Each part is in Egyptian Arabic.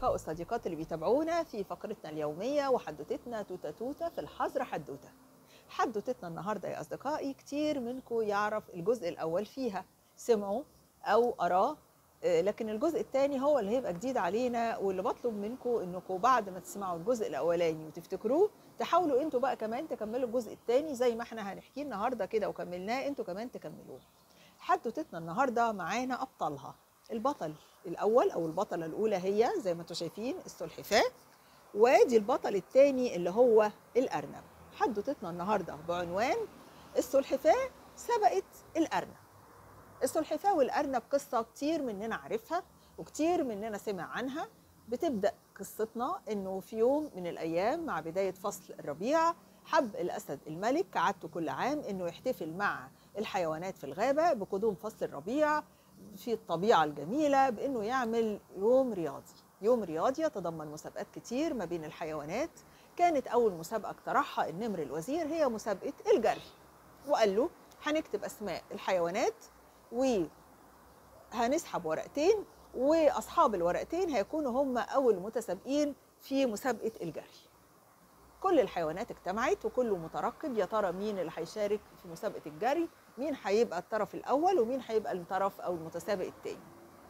الأصدقاء والصديقات اللي بيتابعونا في فقرتنا اليومية وحدوتتنا توتة توتة في الحظر حدوتة حدوتتنا النهاردة يا أصدقائي كتير منكم يعرف الجزء الأول فيها سمعوا أو قراه آه، لكن الجزء الثاني هو اللي هيبقى جديد علينا واللي بطلب منكم انكم بعد ما تسمعوا الجزء الاولاني وتفتكروه تحاولوا انتوا بقى كمان تكملوا الجزء الثاني زي ما احنا هنحكيه النهارده كده وكملناه انتوا كمان تكملوه حدوتتنا النهارده معانا ابطالها البطل الاول او البطله الاولى هي زي ما انتم شايفين السلحفاه وادي البطل الثاني اللي هو الارنب حدوتتنا النهارده بعنوان السلحفاه سبقت الارنب السلحفاه والارنب قصه كتير مننا عارفها وكتير مننا سمع عنها بتبدا قصتنا انه في يوم من الايام مع بدايه فصل الربيع حب الاسد الملك كعادته كل عام انه يحتفل مع الحيوانات في الغابه بقدوم فصل الربيع في الطبيعه الجميله بانه يعمل يوم رياضي يوم رياضي يتضمن مسابقات كتير ما بين الحيوانات كانت اول مسابقه اقترحها النمر الوزير هي مسابقه الجري وقال له هنكتب اسماء الحيوانات وهنسحب ورقتين واصحاب الورقتين هيكونوا هم اول متسابقين في مسابقه الجري كل الحيوانات اجتمعت وكله مترقب يا ترى مين اللي هيشارك في مسابقه الجري مين هيبقى الطرف الاول ومين هيبقى الطرف او المتسابق الثاني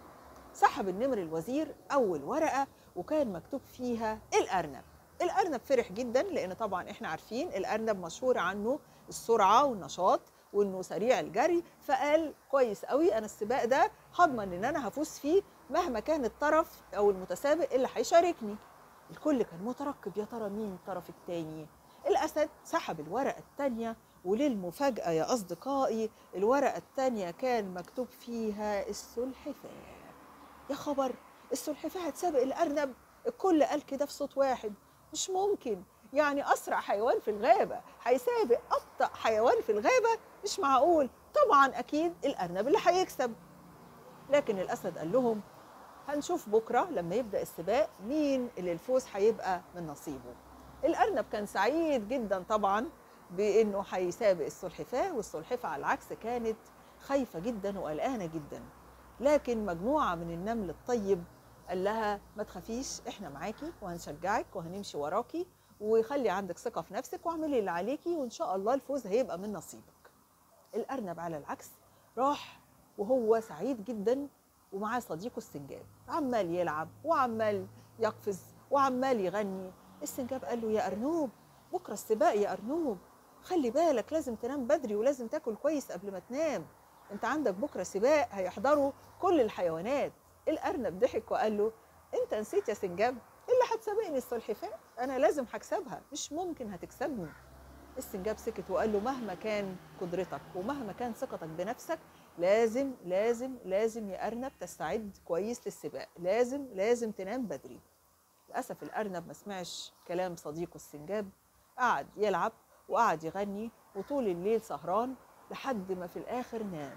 سحب النمر الوزير اول ورقه وكان مكتوب فيها الارنب الارنب فرح جدا لان طبعا احنا عارفين الارنب مشهور عنه السرعه والنشاط وانه سريع الجري فقال كويس قوي انا السباق ده هضمن ان انا هفوز فيه مهما كان الطرف او المتسابق اللي هيشاركني الكل كان مترقب يا ترى مين الطرف التاني الاسد سحب الورقه التانيه وللمفاجاه يا اصدقائي الورقه التانيه كان مكتوب فيها السلحفاه يا خبر السلحفاه هتسابق الارنب الكل قال كده في صوت واحد مش ممكن يعني اسرع حيوان في الغابه هيسابق ابطا حيوان في الغابه مش معقول طبعا اكيد الارنب اللي هيكسب لكن الاسد قال لهم هنشوف بكره لما يبدا السباق مين اللي الفوز هيبقى من نصيبه الارنب كان سعيد جدا طبعا بانه هيسابق السلحفاه والسلحفاه على العكس كانت خايفه جدا وقلقانه جدا لكن مجموعه من النمل الطيب قال لها ما تخافيش احنا معاكي وهنشجعك وهنمشي وراكي وخلي عندك ثقه في نفسك واعملي اللي عليكي وان شاء الله الفوز هيبقى من نصيبك الارنب على العكس راح وهو سعيد جدا ومعاه صديقه السنجاب عمال يلعب وعمال يقفز وعمال يغني السنجاب قال له يا ارنوب بكره السباق يا ارنوب خلي بالك لازم تنام بدري ولازم تاكل كويس قبل ما تنام انت عندك بكره سباق هيحضروا كل الحيوانات الارنب ضحك وقال له انت نسيت يا سنجاب اللي هتسابقني السلحفاه انا لازم هكسبها مش ممكن هتكسبني السنجاب سكت وقال له مهما كان قدرتك ومهما كان ثقتك بنفسك لازم لازم لازم يا ارنب تستعد كويس للسباق لازم لازم تنام بدري للاسف الارنب ما سمعش كلام صديقه السنجاب قعد يلعب وقعد يغني وطول الليل سهران لحد ما في الاخر نام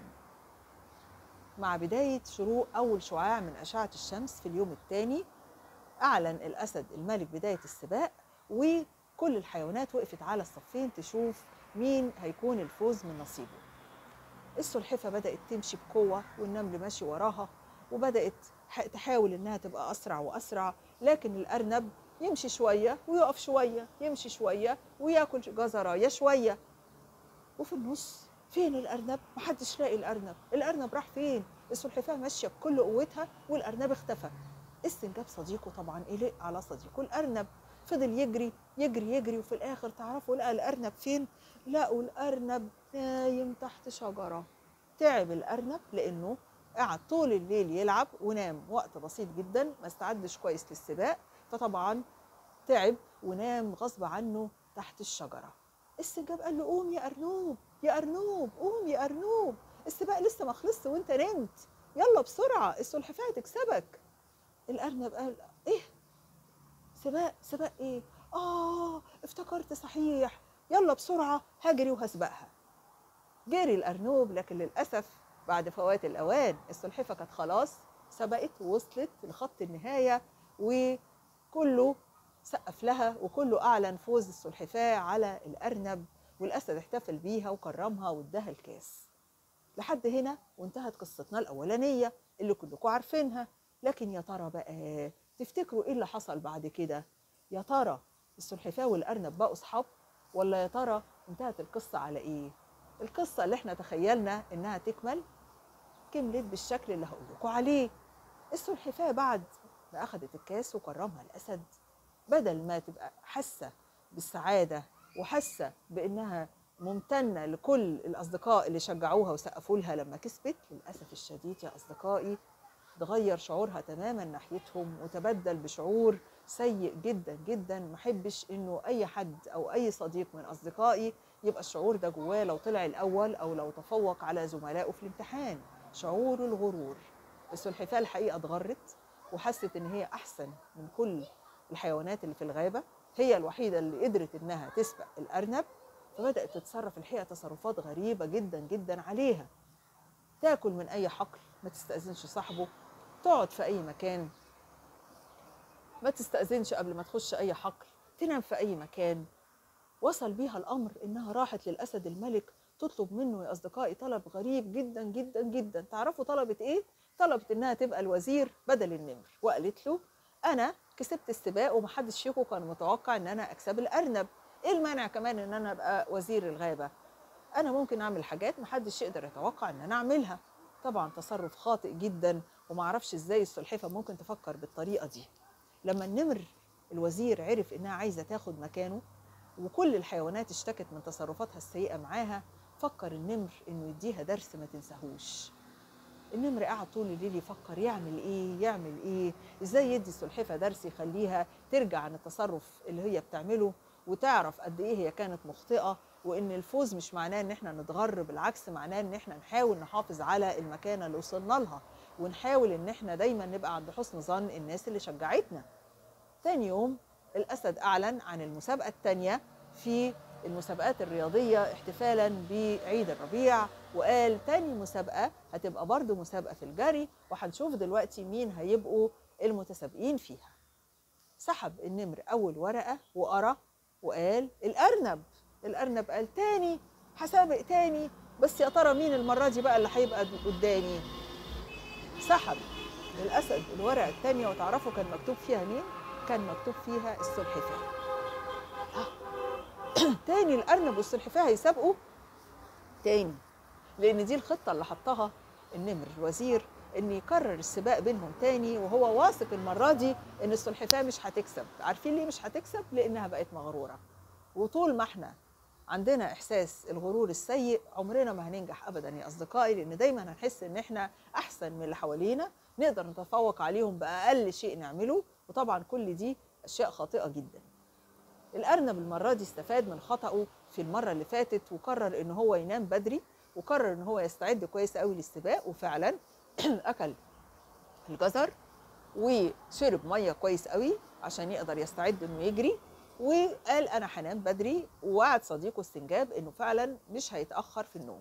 مع بدايه شروق اول شعاع من اشعه الشمس في اليوم الثاني اعلن الاسد الملك بدايه السباق وكل الحيوانات وقفت على الصفين تشوف مين هيكون الفوز من نصيبه السلحفة بدأت تمشي بقوة والنمل ماشي وراها وبدأت ح- تحاول إنها تبقى أسرع وأسرع لكن الأرنب يمشي شوية ويقف شوية يمشي شوية وياكل جزراية شوية وفي النص فين الأرنب؟ محدش لاقي الأرنب الأرنب راح فين؟ السلحفاة ماشية بكل قوتها والأرنب اختفى السنجاب صديقه طبعا قلق على صديقه الأرنب فضل يجري يجري يجري وفي الآخر تعرفوا لقى الأرنب فين؟ لقوا الأرنب نايم تحت شجرة تعب الأرنب لأنه قعد طول الليل يلعب ونام وقت بسيط جدا ما استعدش كويس للسباق فطبعا تعب ونام غصب عنه تحت الشجرة السنجاب قال له قوم يا أرنوب يا أرنوب قوم يا أرنوب السباق لسه ما خلصش وانت نمت يلا بسرعة السلحفاة تكسبك الأرنب قال إيه سباق سباق إيه آه افتكرت صحيح يلا بسرعة هجري وهسبقها جري الأرنوب لكن للأسف بعد فوات الأوان السلحفة كانت خلاص سبقت ووصلت لخط النهاية وكله سقف لها وكله أعلن فوز السلحفاة على الأرنب والأسد احتفل بيها وكرمها واداها الكاس لحد هنا وانتهت قصتنا الأولانية اللي كلكم عارفينها لكن يا ترى بقى تفتكروا ايه اللي حصل بعد كده يا ترى السلحفاه والارنب بقوا اصحاب ولا يا ترى انتهت القصه على ايه القصه اللي احنا تخيلنا انها تكمل كملت بالشكل اللي هقول لكم عليه السلحفاه بعد ما اخذت الكاس وكرمها الاسد بدل ما تبقى حاسه بالسعاده وحاسه بانها ممتنه لكل الاصدقاء اللي شجعوها وسقفوا لها لما كسبت للاسف الشديد يا اصدقائي تغير شعورها تماما ناحيتهم وتبدل بشعور سيء جدا جدا ما احبش انه اي حد او اي صديق من اصدقائي يبقى الشعور ده جواه لو طلع الاول او لو تفوق على زملائه في الامتحان شعور الغرور السلحفاه الحقيقه اتغرت وحست ان هي احسن من كل الحيوانات اللي في الغابه هي الوحيده اللي قدرت انها تسبق الارنب فبدات تتصرف الحقيقه تصرفات غريبه جدا جدا عليها تاكل من اي حقل ما تستاذنش صاحبه تقعد في اي مكان ما تستاذنش قبل ما تخش اي حقل تنام في اي مكان وصل بيها الامر انها راحت للاسد الملك تطلب منه يا اصدقائي طلب غريب جدا جدا جدا تعرفوا طلبت ايه طلبت انها تبقى الوزير بدل النمر وقالت له انا كسبت السباق ومحدش فيكم كان متوقع ان انا اكسب الارنب ايه المانع كمان ان انا ابقى وزير الغابه انا ممكن اعمل حاجات محدش يقدر يتوقع ان انا اعملها طبعا تصرف خاطئ جدا ومعرفش ازاي السلحفه ممكن تفكر بالطريقه دي لما النمر الوزير عرف انها عايزه تاخد مكانه وكل الحيوانات اشتكت من تصرفاتها السيئه معاها فكر النمر انه يديها درس ما تنساهوش النمر قعد طول الليل يفكر يعمل ايه يعمل ايه ازاي يدي السلحفه درس يخليها ترجع عن التصرف اللي هي بتعمله وتعرف قد ايه هي كانت مخطئه وان الفوز مش معناه ان احنا نتغر بالعكس معناه ان احنا نحاول نحافظ على المكانه اللي وصلنا لها ونحاول ان احنا دايما نبقى عند حسن ظن الناس اللي شجعتنا تاني يوم الاسد اعلن عن المسابقه الثانيه في المسابقات الرياضيه احتفالا بعيد الربيع وقال تاني مسابقه هتبقى برضو مسابقه في الجري وهنشوف دلوقتي مين هيبقوا المتسابقين فيها سحب النمر اول ورقه وقرا وقال الارنب الارنب قال تاني هسابق تاني بس يا ترى مين المره دي بقى اللي هيبقى قدامي سحب الاسد الورقه الثانيه وتعرفوا كان مكتوب فيها مين كان مكتوب فيها السلحفاه تاني الارنب والسلحفاه هيسابقوا تاني لان دي الخطه اللي حطها النمر الوزير ان يكرر السباق بينهم تاني وهو واثق المره دي ان السلحفاه مش هتكسب عارفين ليه مش هتكسب لانها بقت مغروره وطول ما احنا عندنا احساس الغرور السيء عمرنا ما هننجح ابدا يا اصدقائي لان دايما هنحس ان احنا احسن من اللي حوالينا نقدر نتفوق عليهم باقل شيء نعمله وطبعا كل دي اشياء خاطئه جدا الارنب المره دي استفاد من خطأه في المره اللي فاتت وقرر ان هو ينام بدري وقرر ان هو يستعد كويس قوي للسباق وفعلا اكل الجزر وشرب ميه كويس قوي عشان يقدر يستعد انه يجري وقال انا هنام بدري ووعد صديقه السنجاب انه فعلا مش هيتاخر في النوم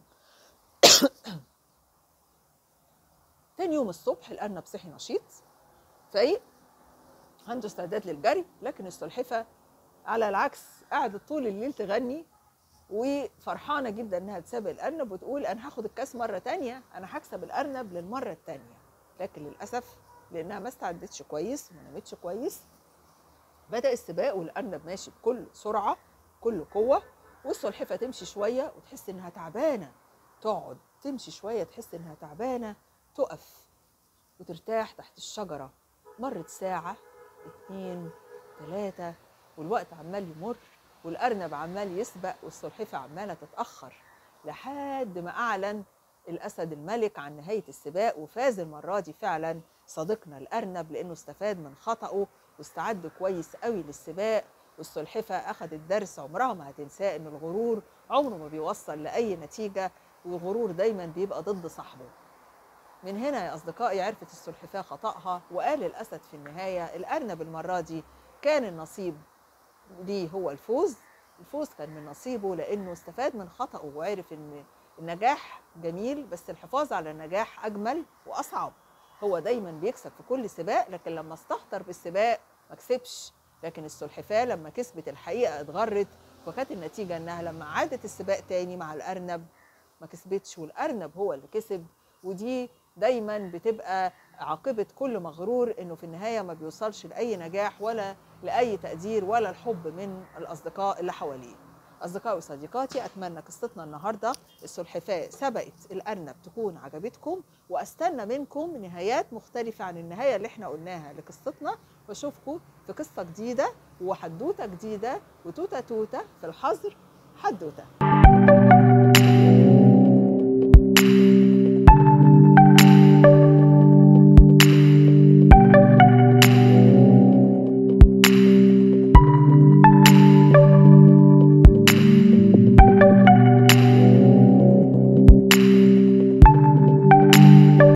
تاني يوم الصبح الارنب صحي نشيط فايق عنده استعداد للجري لكن السلحفه على العكس قعدت طول الليل تغني وفرحانه جدا انها تسابق الارنب وتقول انا هاخد الكاس مره تانية انا هكسب الارنب للمره التانية لكن للاسف لانها ما استعدتش كويس وما نامتش كويس بدا السباق والارنب ماشي بكل سرعه كل قوه والسلحفه تمشي شويه وتحس انها تعبانه تقعد تمشي شويه تحس انها تعبانه تقف وترتاح تحت الشجره مرت ساعه اتنين تلاته والوقت عمال يمر والارنب عمال يسبق والسلحفه عماله تتاخر لحد ما اعلن الاسد الملك عن نهايه السباق وفاز المره دي فعلا صديقنا الارنب لانه استفاد من خطأه واستعد كويس قوي للسباق والسلحفه اخذت درس عمرها ما هتنساه ان الغرور عمره ما بيوصل لاي نتيجه والغرور دايما بيبقى ضد صاحبه من هنا يا اصدقائي عرفت السلحفاه خطأها وقال الاسد في النهايه الارنب المره دي كان النصيب ليه هو الفوز الفوز كان من نصيبه لانه استفاد من خطأه وعرف ان النجاح جميل بس الحفاظ على النجاح اجمل واصعب هو دايما بيكسب في كل سباق لكن لما استهتر بالسباق ما كسبش لكن السلحفاه لما كسبت الحقيقه اتغرت وكانت النتيجه انها لما عادت السباق تاني مع الارنب ما كسبتش والارنب هو اللي كسب ودي دايما بتبقى عاقبة كل مغرور انه في النهاية ما بيوصلش لأي نجاح ولا لأي تقدير ولا الحب من الأصدقاء اللي حواليه أصدقائي وصديقاتي أتمنى قصتنا النهاردة السلحفاة سبقت الأرنب تكون عجبتكم وأستنى منكم نهايات مختلفة عن النهاية اللي احنا قلناها لقصتنا وأشوفكم في قصة جديدة وحدوتة جديدة وتوتة توتة في الحظر حدوتة